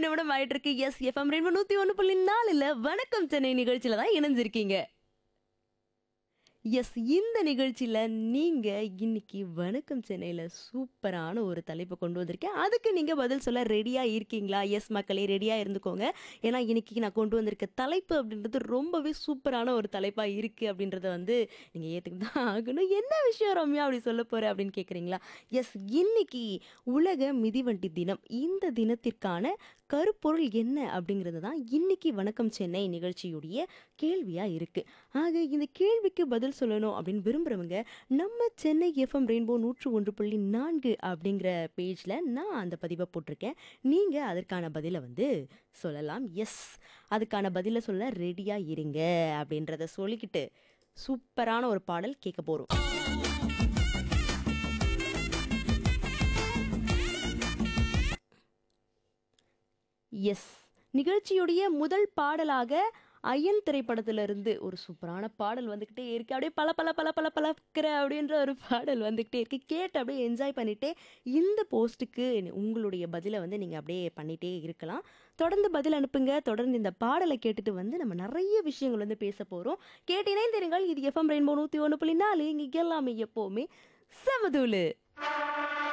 நிமிடம் ஆயிட்டு இருக்கு எஸ் எஃப்எம் ரெண்டு நூத்தி ஒன்று புள்ளி நாலுல வணக்கம் சென்னை நிகழ்ச்சியில தான் இணைஞ்சிருக்கீங்க எஸ் இந்த நிகழ்ச்சியில் நீங்கள் இன்னைக்கு வணக்கம் சென்னையில் சூப்பரான ஒரு தலைப்பை கொண்டு வந்திருக்கேன் அதுக்கு நீங்கள் பதில் சொல்ல ரெடியாக இருக்கீங்களா எஸ் மக்களே ரெடியாக இருந்துக்கோங்க ஏன்னா இன்னைக்கு நான் கொண்டு வந்திருக்க தலைப்பு அப்படின்றது ரொம்பவே சூப்பரான ஒரு தலைப்பாக இருக்குது அப்படின்றத வந்து நீங்கள் ஏற்றுக்கிட்டு தான் ஆகணும் என்ன விஷயம் ரம்யா அப்படி சொல்ல போகிற அப்படின்னு கேட்குறீங்களா எஸ் இன்னைக்கு உலக மிதிவண்டி தினம் இந்த தினத்திற்கான கருப்பொருள் என்ன அப்படிங்கிறது தான் இன்னைக்கு வணக்கம் சென்னை நிகழ்ச்சியுடைய கேள்வியாக இருக்குது ஆக இந்த கேள்விக்கு பதில் சொல்லணும் அப்படின்னு விரும்புகிறவங்க நம்ம சென்னை எஃப்எம் ரெயின்போ நூற்று ஒன்று புள்ளி நான்கு அப்படிங்கிற பேஜில் நான் அந்த பதிவை போட்டிருக்கேன் நீங்கள் அதற்கான பதிலை வந்து சொல்லலாம் எஸ் அதுக்கான பதிலை சொல்ல ரெடியாக இருங்க அப்படின்றத சொல்லிக்கிட்டு சூப்பரான ஒரு பாடல் கேட்க போகிறோம் எஸ் நிகழ்ச்சியுடைய முதல் பாடலாக அயன் திரைப்படத்திலிருந்து ஒரு சூப்பரான பாடல் வந்துக்கிட்டே இருக்கு அப்படியே பல பல பல பல பலக்கிற அப்படின்ற ஒரு பாடல் வந்துக்கிட்டே இருக்கு கேட்டு அப்படியே என்ஜாய் பண்ணிட்டே இந்த போஸ்ட்டுக்கு உங்களுடைய பதிலை வந்து நீங்கள் அப்படியே பண்ணிகிட்டே இருக்கலாம் தொடர்ந்து பதில் அனுப்புங்க தொடர்ந்து இந்த பாடலை கேட்டுட்டு வந்து நம்ம நிறைய விஷயங்கள் வந்து பேச போகிறோம் கேட்டு இணைந்திருங்கள் இது எஃப்எம் ரெயின்போ நூற்றி ஒன்று புள்ளி நாலு இங்கே எல்லாமே எப்போவுமே செமதூளு